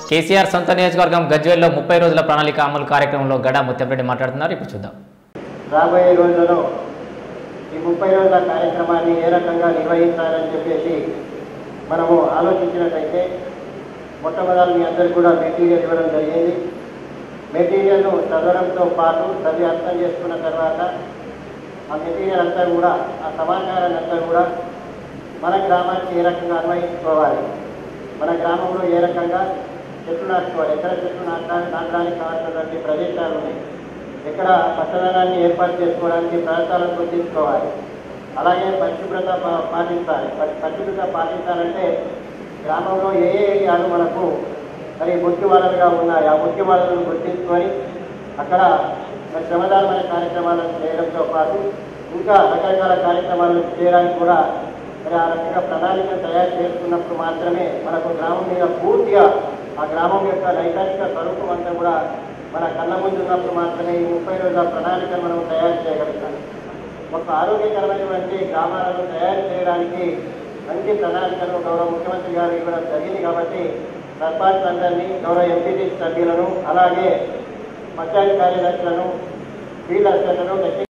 కేసీఆర్ సొంత నియోజకవర్గం గజ్వేల్లో ముప్పై రోజుల ప్రణాళిక అమలు కార్యక్రమంలో గడా ముత్యంరెడ్డి మాట్లాడుతున్నారు ఇప్పుడు చూద్దాం రాబోయే రోజులలో ఈ ముప్పై రోజుల కార్యక్రమాన్ని ఏ రకంగా నిర్వహించాలని చెప్పేసి మనము ఆలోచించినట్టయితే మొట్టమొదటి మీ అందరికీ కూడా మెటీరియల్ ఇవ్వడం జరిగింది మెటీరియల్ను చదవడంతో పాటు చదివి అర్థం చేసుకున్న తర్వాత ఆ మెటీరియల్ అంతా కూడా ఆ సమాచారాన్ని అంతా కూడా మన గ్రామానికి ఏ రకంగా అన్వయించుకోవాలి మన గ్రామంలో ఏ రకంగా చెట్లు నాటుకోవాలి ఎక్కడ చెట్లు నాటడానికి నాటడానికి కావాల్సినటువంటి ప్రదేశాలు ఉన్నాయి ఎక్కడ పట్టణాన్ని ఏర్పాటు చేసుకోవడానికి ప్రాంతాలను గుర్తించుకోవాలి అలాగే పరిశుభ్రత పా- పాటించాలి పరి- పరిశుభ్రత పాటించాలంటే గ్రామంలో ఏ ఏ ఏరియాలు మనకు మరి ముఖ్య వనరులుగా ఉన్నాయి ఆ ముఖ్య వనరులను గుర్తించుకొని అక్కడ మరి శ్రమదానమైన కార్యక్రమాలను చేయడంతో పాటు ఇంకా రకరకాల కార్యక్రమాలను చేయడానికి కూడా మరి ఆ రకంగా ప్రణాళిక తయారు చేసుకున్నప్పుడు మాత్రమే మనకు గ్రామం మీద పూర్తిగా ఆ గ్రామం యొక్క నైసర్గిక స్వరూపం అంతా కూడా మన కళ్ళ ముందు ఉన్నప్పుడు మాత్రమే ఈ ముప్పై రోజుల ప్రణాళికను మనం తయారు చేయగలుగుతాం ఒక ఆరోగ్యకరమైనటువంటి గ్రామాలను తయారు చేయడానికి మంచి ప్రణాళికను గౌరవ ముఖ్యమంత్రి గారు ఇవ్వడం జరిగింది కాబట్టి సర్పంచ్ అందరినీ గౌరవ ఎంపీటీ సభ్యులను అలాగే పంచాయతీ కార్యదర్శులను ఫీల్డ్ అసిస్టెంట్లను టెక్నికల్